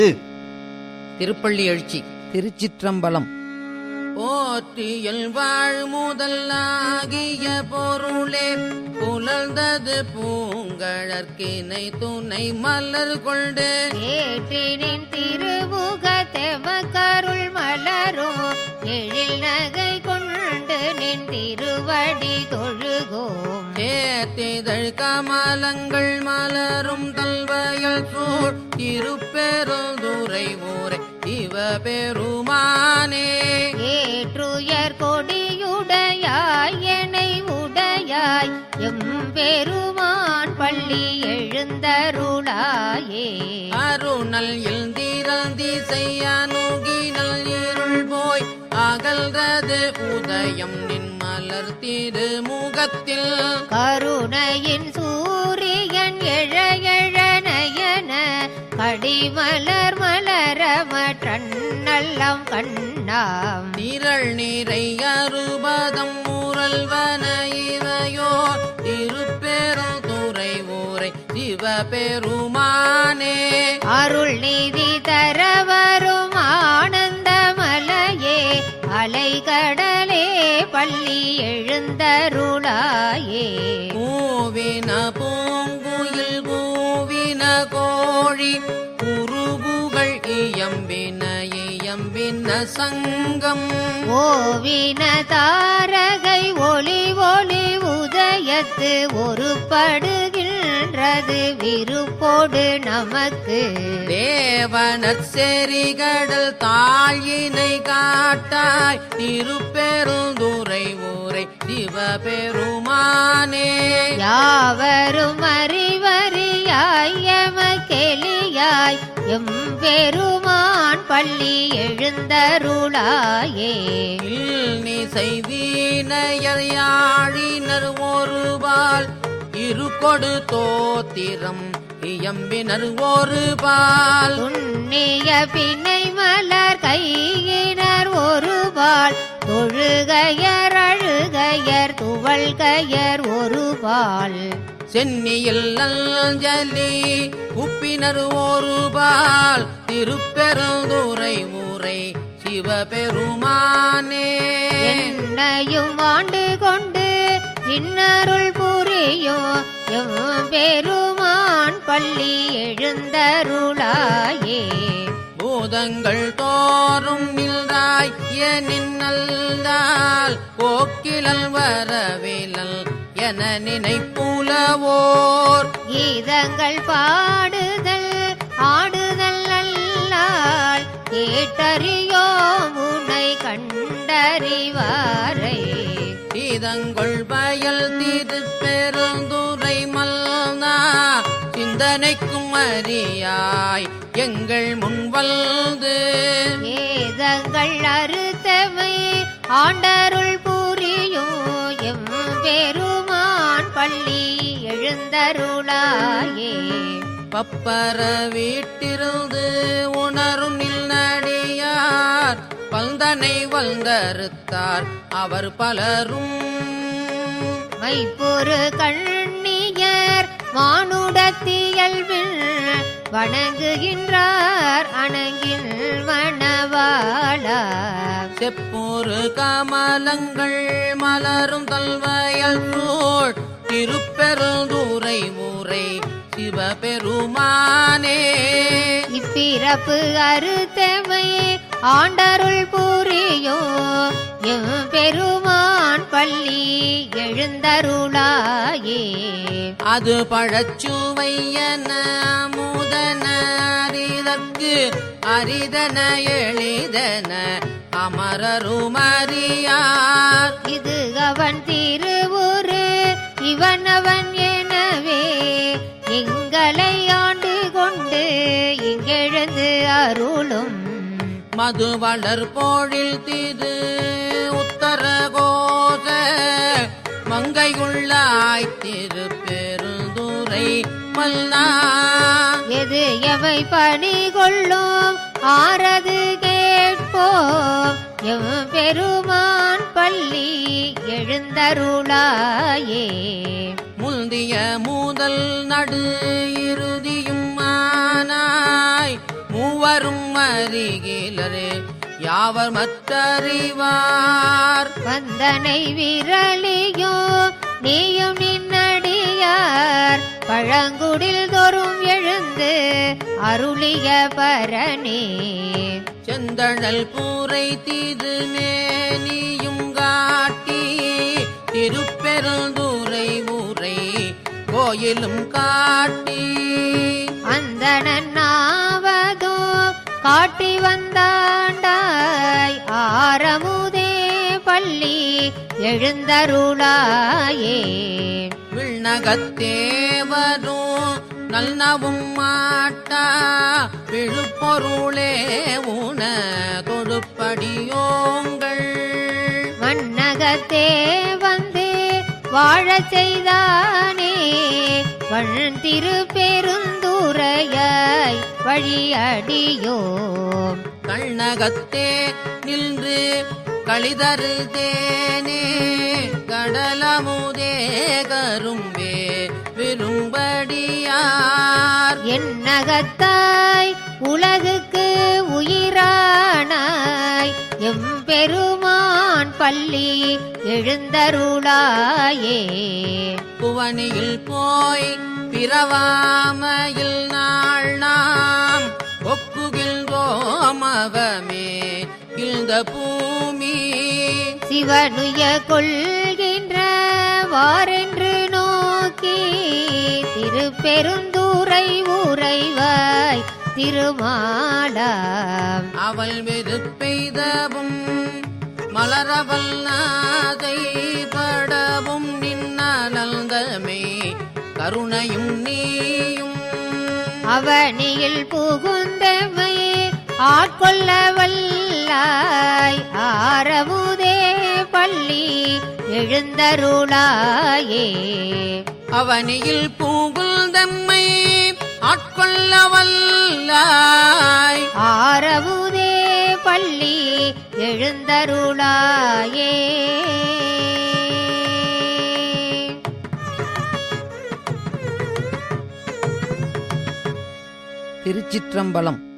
திருப்பள்ளி எழுச்சி திருச்சிற்றம்பலம் போற்றியல் வாழ் முதலாகிய பொருளே புலர்ந்தது பூங்கழற்கினை துணை மலர் கொண்டு ஏற்றினின் திருமுகத்தெமக்கருள் மலரும் எழில் நகை கொண்டு நின் திருவடி தொழுகோம் சேத்திதழ் கமலங்கள் மலரும் தல்வயல் சூழ் திருப்பெருந்துரை ஊரை சிவ பெருமானே ஏற்றுயர் கொடியுடையாய் எனை உடையாய் எம்பெருமான் பள்ளி எழுந்தருளாயே அருணல் இல்திரல் திசை அணுகினல் இருள் போய் அகல்றது உதயம் நின் மலர் திருமுகத்தில் கருணையின் சூரியன் எழ எழ நயன கடிமலர் மலரமற்றண்ணல்லம் கண்ணாம் திரள் நிறை அறுபதம் முரல்வன இவையோ திருப்பெருந்துறை ஊரை சிவபெருமானே அருள் நீதி தரவரும் ஆனந்தமலையே அலைகடலே பள்ளி எழுந்தருளாயே கூவின பூங்குயில் கூவின கோழி குருகுகள் இயம்பின இயம்பின சங்கம் ஓவின தாரகை ஒளி ஒளி உதயத்து ஒருபடுகின்றது விருப்போடு நமக்கு தேவனற் செறிகடல் தாழினை காட்டாய் திருப்பெருந்துரை ஊரை சிவபெருமானே யாவரும் அறிவறியாய் எமக்கெளியாய் எம்பெருமான் பள்ளி எழுந்தருளாயே நிசை வீணையர் யாழினர் ஒருபால் இருகொடு தோத்திரம் இயம்பினர் ஒருபால் துண்ணிய பிணை மலர் கையினர் ஒருபால் தொழுகையர் அழுகையர் துவள்கையர் ஒருபால் சென்னியில் அஞ்சலி உப்பினர் ஒருபால் திருப்பெருந்துரை ஊரை சிவபெருமானே என்னையும் ஆண்டு கொண்டு இன்னருள் புரியும் எம் பெருமான் பள்ளி எழுந்தருளாயே பூதங்கள் தோறும் நின்றாய் எனின் நல்லால் போக்கிலல் வரவிலல் என நினைப்புலவோர் கீதங்கள் பாடுதல் ஆடுதல் அல்லால் கேட்டறியோம் உன்னை கண்டறிவாரை இதங்கள் பயல் திருப்பெருந்துரை மல்னா சிந்தனைக்கும் அறியாய் எங்கள் முன் வந்து வேதங்கள் அறுத்தவை ஆண்டருள் புரியும் எம் பெருமான் பள்ளி எழுந்தருளாயே பப்பர வீட்டிருந்து உணரும் நில்நடியார் பந்தனை வந்தறுத்தார் அவர் பலரும் மைப்பொரு கண்ணியர் மானுடத்தியல்பில் வணங்குகின்றார் அணங்கில் மணவாளா செப்போரு கமலங்கள் மலரும் தல்வயல் சூழ் திருப்பெருந்துரை ஊரை சிவபெருமானே இப்பிறப்பு அறுத்தமை ஆண்டருள் புரியும் எம் பெருமான் பள்ளி எழுந்தருளாயே அது பழச்சுவையன முதன அரிதற்கு அரிதன எளிதன அமரரும் அறியார் இது அவன் திருவுரு இவன் அவன் எனவே எங்களை ஆண்டு கொண்டு இங்கெழுந்து அருளும் மது வளர் போழில் திரு உத்தர கோச மங்கையுள்ளாய் திரு பெருந்துரை மல்லா எது எவை பணி கொள்ளும் ஆறது கேட்போம் எம் பெருமான் பள்ளி எழுந்தருளாயே முந்திய முதல் நடு இறுதியும் ஆனாய் மூவ மூவரும் அறிகிலரே யாவர் மற்றறிவார் வந்தனை விரலியோ நீயும் நின்னடியார் பழங்குடில் தோறும் எழுந்து அருளிய பரணே செந்தழல் பூரை தீது மேனியும் காட்டி திருப்பெருந்துரை ஊரை கோயிலும் காட்டி அந்தனாவதோ காட்டி வந்தாண்டாய் ஆரமுதே பள்ளி எழுந்தருளாயே விண்ணகத்தேவரும் நல்னவும் மாட்டா விழுப்பொருளே உன தொடுப்படியோங்கள் மண்ணகத்தே வந்து வாழச் செய்தானே வண் திருப்பெருந்துரையாய் வழியடியோம் கண்ணகத்தே நின்று களிதரு தேனே கடலமுதே கரும்பே விரும்படியார் என்னகத்தாய் உலகுக்கு உயிரானாய் எம்பெருமான் பள்ளி எழுந்தருளாயே புவனியில் போய் பிறவாமையில் நாள் நாம் ஒக்குகின்றோமவமே இந்த பூமி சிவனுய கொள்கின்ற வாரென்று நோக்கி திருப்பெருந்துரை உறைவாய் திருமாலாம் அவள் வெறுப்பெய்தவும் மலரவல் நாதை படவும் நின்னலந்தமே கருணையும் நீயும் அவனியில் புகுந்தமை ஆட்கொள்ள வல்லாய் ஆரமுதே பள்ளி எழுந்தருளாயே அவனியில் பூகுந்தம்மை ஆட்கொள்ள வல்லாய் ஆரமுதே பள்ளி எழுந்தருளாயே திருச்சிற்றம்பலம்